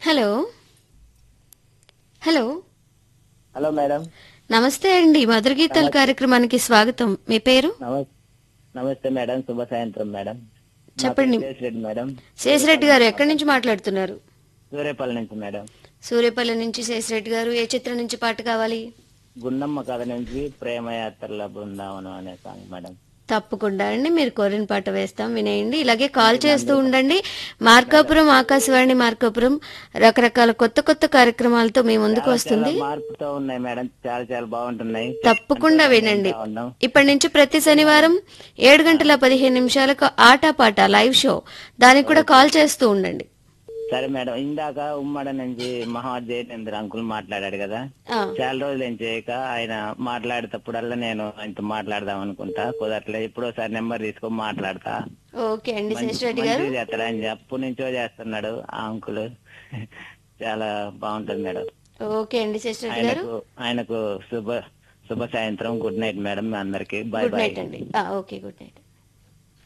Hello hello hello madam నమస్తే అండి మధుర గీతాల కార్యక్రమానికి స్వాగతం మీ పేరు నమస్తే నమస్తే మేడం శుభ సాయంత్రం మేడం నా చెప్పండి. పేరు శేష్ రెడ్డి మేడం శేషరెడ్డి గారు ఎక్కడి నుంచి మాట్లాడుతున్నారు సూర్యపల్లి నుంచి మేడం సూర్యపల్లి నుంచి శేషరెడ్డి గారు ఏ చిత్రం నుంచి పాట కావాలి గుండమ్మ కథ నుంచి ప్రేమ యాత్రల బృందావనం అనే సాంగ్ మేడం తప్పకుండా అండి మీరు కోరిన పాట వేస్తాం వినేయండి ఇలాగే కాల్ చేస్తూ ఉండండి మార్కాపురం ఆకాశవాణి మార్కాపురం రకరకాల కొత్త కొత్త కార్యక్రమాలతో మీ ముందుకు వస్తుంది చాలా మార్పుతో ఉన్నాయి మేడం చాలా చాలా బాగుంటున్నాయి తప్పకుండా వినండి ఉన్నాం ఇప్పటి నుంచి ప్రతి శనివారం ఏడు గంటల పదిహేను నిమిషాలకు ఆటపాట లైవ్ షో దానికి కూడా కాల్ చేస్తూ ఉండండి సరే మేడం ఇందాక ఉమ్మడ నుంచి మహా జయనేంద్ర అంకుల్ మాట్లాడాడు కదా ఆ, చాలా రోజులు ఏం చేయక ఆయన మాట్లాడేటప్పుడల్లా నేను ఆయనతో మాట్లాడదాం అనుకుంటా కుదరట్లే ఎప్పుడోసారి నెంబర్ తీసుకొని మాట్లాడతా ఓకే అండి శేషరెడ్డి గారు మంచిగా చేస్తాడు ఆయన అప్పటి నుంచో చేస్తున్నాడు ఆ అంకుల్ చాలా బాగుంటుంది మేడం ఓకే అండి శేషరెడ్డి గారు ఆయనకు ఆయనకు శుభ శుభ సాయంత్రం గుడ్ నైట్ మేడం మీ అందరికి బాయ్ గుడ్ బాయ్ నైట్ అండి ఆ, ఓకే గుడ్ నైట్